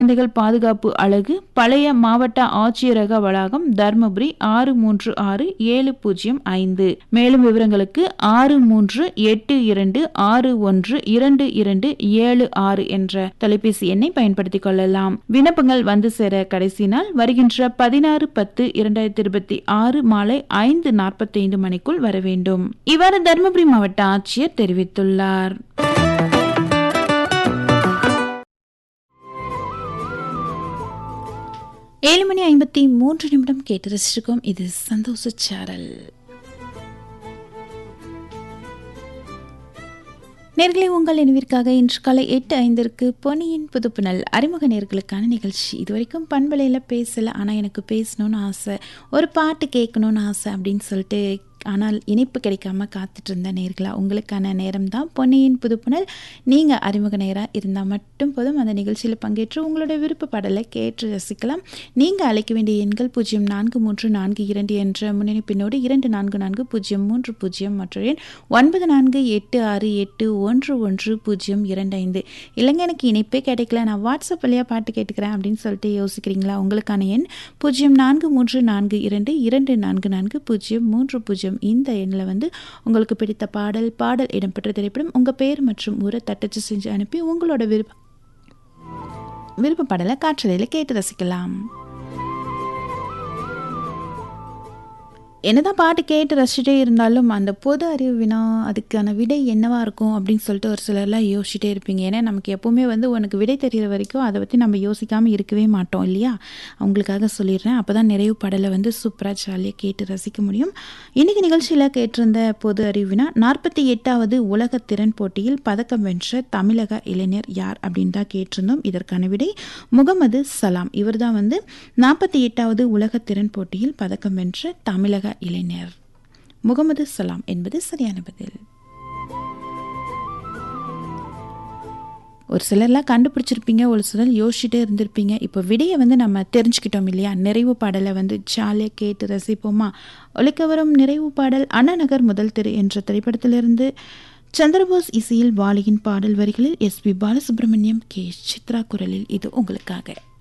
குழந்தைகள் பாதுகாப்பு அலகு பழைய மாவட்ட ஆட்சியரக வளாகம் தர்மபுரி ஆறு மூன்று ஆறு ஏழு பூஜ்ஜியம் ஐந்து மேலும் விவரங்களுக்கு ஆறு மூன்று எட்டு இரண்டு ஆறு ஒன்று இரண்டு இரண்டு ஏழு ஆறு என்ற தொலைபேசி எண்ணை பயன்படுத்திக் கொள்ளலாம் விண்ணப்பங்கள் வந்து சேர கடைசி நாள் வருகின்ற பதினாறு பத்து இரண்டாயிரத்தி இருபத்தி ஆறு மாலை ஐந்து நாற்பத்தைந்து மணிக்குள் வர வேண்டும் இவ்வாறு தருமபுரி மாவட்ட ஆட்சியர் தெரிவித்துள்ளார் ஏழு மணி ஐம்பத்தி மூன்று நிமிடம் கேட்டு ரசிச்சிருக்கோம் இது சந்தோஷ சாரல் நேர்களை உங்கள் நினைவிற்காக இன்று காலை எட்டு ஐந்திற்கு பொன்னியின் புதுப்புணல் அறிமுக நேர்களுக்கான நிகழ்ச்சி இது வரைக்கும் பண்பலையில் பேசலை ஆனால் எனக்கு பேசணும்னு ஆசை ஒரு பாட்டு கேட்கணும்னு ஆசை அப்படின்னு சொல்லிட்டு ஆனால் இணைப்பு கிடைக்காம காத்துட்டு இருந்த நேர்களா உங்களுக்கான நேரம் தான் பொன்னியின் புதுப்புணல் நீங்கள் அறிமுக நேராக இருந்தால் மட்டும் போதும் அந்த நிகழ்ச்சியில் பங்கேற்று உங்களோட விருப்ப பாடலை கேட்டு ரசிக்கலாம் நீங்கள் அழைக்க வேண்டிய எண்கள் பூஜ்ஜியம் நான்கு மூன்று நான்கு இரண்டு என்ற முன்னெடுப்பினோடு இரண்டு நான்கு நான்கு பூஜ்ஜியம் மூன்று பூஜ்ஜியம் மற்றொரு எண் ஒன்பது நான்கு எட்டு ஆறு எட்டு ஒன்று ஒன்று பூஜ்ஜியம் இரண்டு ஐந்து இல்லைங்க எனக்கு இணைப்பே கிடைக்கல நான் வாட்ஸ்அப் வழியாக பாட்டு கேட்டுக்கிறேன் அப்படின்னு சொல்லிட்டு யோசிக்கிறீங்களா உங்களுக்கான எண் பூஜ்ஜியம் நான்கு மூன்று நான்கு இரண்டு இரண்டு நான்கு நான்கு பூஜ்ஜியம் மூன்று பூஜ்ஜியம் இந்த எண்ணில் வந்து உங்களுக்கு பிடித்த பாடல் பாடல் இடம்பெற்ற திரைப்படம் உங்கள் பேர் மற்றும் ஊரை தட்டச்சு செஞ்சு அனுப்பி உங்களோட விருப்ப விருப்ப பாடலை காற்றலையில் கேட்டு ரசிக்கலாம் என்னதான் பாட்டு கேட்டு ரசிச்சுட்டே இருந்தாலும் அந்த பொது அறிவு வினா அதுக்கான விடை என்னவா இருக்கும் அப்படின்னு சொல்லிட்டு ஒரு சிலர்லாம் யோசிச்சுட்டே இருப்பீங்க ஏன்னா நமக்கு எப்போவுமே வந்து உனக்கு விடை தெரிகிற வரைக்கும் அதை பற்றி நம்ம யோசிக்காமல் இருக்கவே மாட்டோம் இல்லையா அவங்களுக்காக சொல்லிடுறேன் அப்போ தான் நிறைவு பாடலை வந்து சூப்பராக ஜாலியாக கேட்டு ரசிக்க முடியும் இன்றைக்கி நிகழ்ச்சியில் கேட்டிருந்த பொது அறிவினா நாற்பத்தி எட்டாவது உலக திறன் போட்டியில் பதக்கம் வென்ற தமிழக இளைஞர் யார் அப்படின்னு தான் கேட்டிருந்தோம் இதற்கான விடை முகமது சலாம் இவர் தான் வந்து நாற்பத்தி எட்டாவது உலக திறன் போட்டியில் பதக்கம் வென்ற தமிழக இளைஞர் முகமது சலாம் என்பது சரியான பதில் ஒரு சிலர்லாம் கண்டுபிடிச்சிருப்பீங்க ஒரு சிலர் யோசிச்சுட்டே இருந்திருப்பீங்க இப்போ விடையை வந்து நம்ம தெரிஞ்சுக்கிட்டோம் இல்லையா நிறைவு பாடலை வந்து ஜாலியாக கேட்டு ரசிப்போமா ஒழிக்க வரும் நிறைவு பாடல் அண்ணாநகர் முதல் தெரு என்ற திரைப்படத்திலிருந்து சந்திரபோஸ் இசையில் வாலியின் பாடல் வரிகளில் S P Balasubrahmanyam K Chithra குரலில் இது உங்களுக்காக